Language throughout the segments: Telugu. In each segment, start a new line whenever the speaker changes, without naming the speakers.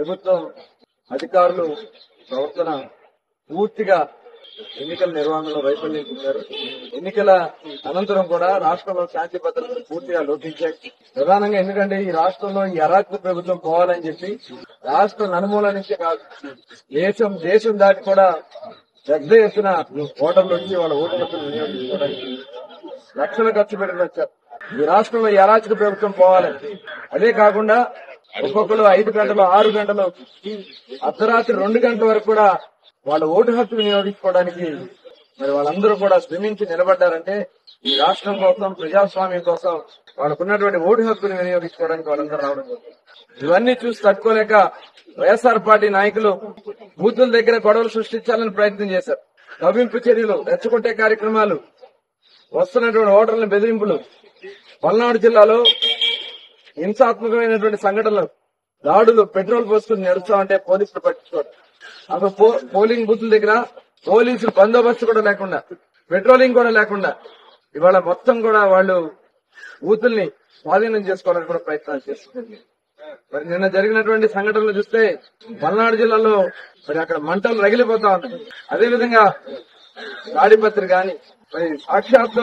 ప్రభుత్వం అధికారులు ప్రవర్తన పూర్తిగా ఎన్నికల నిర్వహణలో వైఫల్యం చెందారు ఎన్నికల అనంతరం కూడా రాష్ట్రంలో శాంతి భద్రతలు పూర్తిగా లోపించాయి ప్రధానంగా ఎందుకంటే ఈ రాష్ట్రంలో ఈ అరాచక ప్రభుత్వం పోవాలని చెప్పి రాష్ట్ర నలుమూల నుంచే కాదు దేశం దేశం దాటి కూడా పెద్ద ఎత్తున ఓటర్లు వచ్చి వాళ్ళ ఓటు హక్కును వినియోగించుకోవడానికి లక్షలు ఖర్చు పెట్టి వచ్చారు ఈ రాష్ట్రంలో ఈ అరాచక ప్రభుత్వం పోవాలని అదే కాకుండా ఒక్కొక్కరు ఐదు గంటలు ఆరు గంటలు అర్ధరాత్రి రెండు గంటల వరకు కూడా వాళ్ళ ఓటు హక్కు వినియోగించుకోవడానికి మరి వాళ్ళందరూ కూడా శ్రమించి నిలబడ్డారంటే ఈ రాష్ట్రం కోసం ప్రజాస్వామ్యం కోసం వాళ్ళకున్నటువంటి ఓటు హక్కుని వినియోగించుకోవడానికి వాళ్ళందరూ రావడం జరిగింది. ఇవన్నీ చూసి తట్టుకోలేక వైఎస్ఆర్ పార్టీ నాయకులు బూతుల దగ్గర గొడవలు సృష్టించాలని ప్రయత్నం చేశారు కవ్వింపు చర్యలు రెచ్చగొట్టే కార్యక్రమాలు వస్తున్నటువంటి ఓటర్ల బెదిరింపులు పల్నాడు జిల్లాలో హింసాత్మకమైనటువంటి సంఘటనలు దాడులు పెట్రోల్ పోసుకుని నడుస్తామంటే పోలీసులు పట్టించుకోరు అసలు పో- పోలింగ్ బూతుల దగ్గర పోలీసులు బందోబస్తు కూడా లేకుండా పెట్రోలింగ్ కూడా లేకుండా ఇవాళ మొత్తం కూడా వాళ్ళు బూతుల్ని స్వాధీనం చేసుకోవడానికి కూడా ప్రయత్నాలు చేస్తున్నారు మరి నిన్న జరిగినటువంటి సంఘటనలు చూస్తే పల్నాడు జిల్లాలో మరి అక్కడ మంటలు రగిలిపోతా ఉన్నాయి అదేవిధంగా తాడిపత్రి గాని మరి సాక్షాత్తు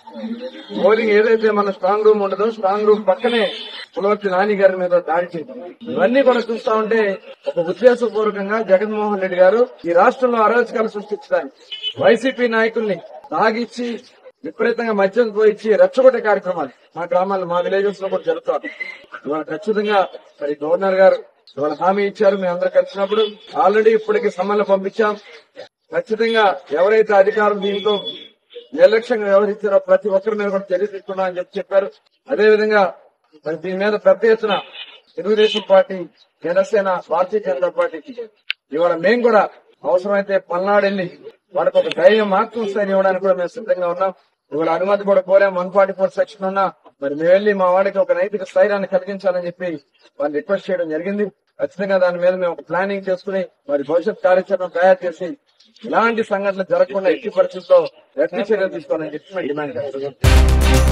పోలింగ్ ఏదైతే మన స్ట్రాంగ్ రూమ్ ఉండదో స్ట్రాంగ్ రూమ్ పక్కనే పులవర్తి నాని గారి మీద దాడి చేసింది ఇవన్నీ కూడా చూస్తా ఉంటే ఒక ఉద్దేశపూర్వకంగా జగన్మోహన్ రెడ్డి గారు ఈ రాష్ట్రంలో అరాచకాలు సృష్టించడానికి వైసీపీ నాయకుల్ని తాగిచ్చి విపరీతంగా మద్యం పోయిచ్చి రెచ్చగొట్టే కార్యక్రమాలు మా గ్రామాల్లో మా విలేజెస్ లో కూడా జరుగుతారు ఇవాళ ఖచ్చితంగా మరి గవర్నర్ గారు ఇవాళ హామీ ఇచ్చారు మేము అందరూ కలిసినప్పుడు ఆల్రెడీ ఇప్పటికి సమ్మన్లు పంపించాం ఖచ్చితంగా ఎవరైతే అధికారులు దీంట్లో నిర్లక్ష్యంగా వ్యవహరించారో ప్రతి ఒక్కరి మీద కూడా చర్య తీసుకున్నా అని చెప్పి చెప్పారు అదేవిధంగా మరి దీని మీద పెద్ద ఎత్తున తెలుగుదేశం పార్టీ జనసేన భారతీయ జనతా పార్టీ ఇవాళ మేము కూడా అవసరమైతే పల్నాడు వెళ్ళి వాళ్ళకి ఒక ధైర్యం ఆత్మస్థైర్యం ఇవ్వడానికి కూడా మేము సిద్ధంగా ఉన్నాం ఇవాళ అనుమతి కూడా కోరాం వన్ ఫార్టీ ఫోర్ సెక్షన్ ఉన్నా మరి మేము వెళ్ళి మా వాడికి ఒక నైతిక స్థైర్యాన్ని కలిగించాలని చెప్పి వాళ్ళు రిక్వెస్ట్ చేయడం జరిగింది ఖచ్చితంగా దాని మీద మేము ఒక ప్లానింగ్ చేసుకుని మరి భవిష్యత్ కార్యాచరణ తయారు చేసి ఇలాంటి సంఘటనలు జరగకుండా ఎట్టి పరిస్థితుల్లో గట్టి చర్యలు తీసుకోవాలని చెప్పి మేము డిమాండ్ చేస్తున్నాం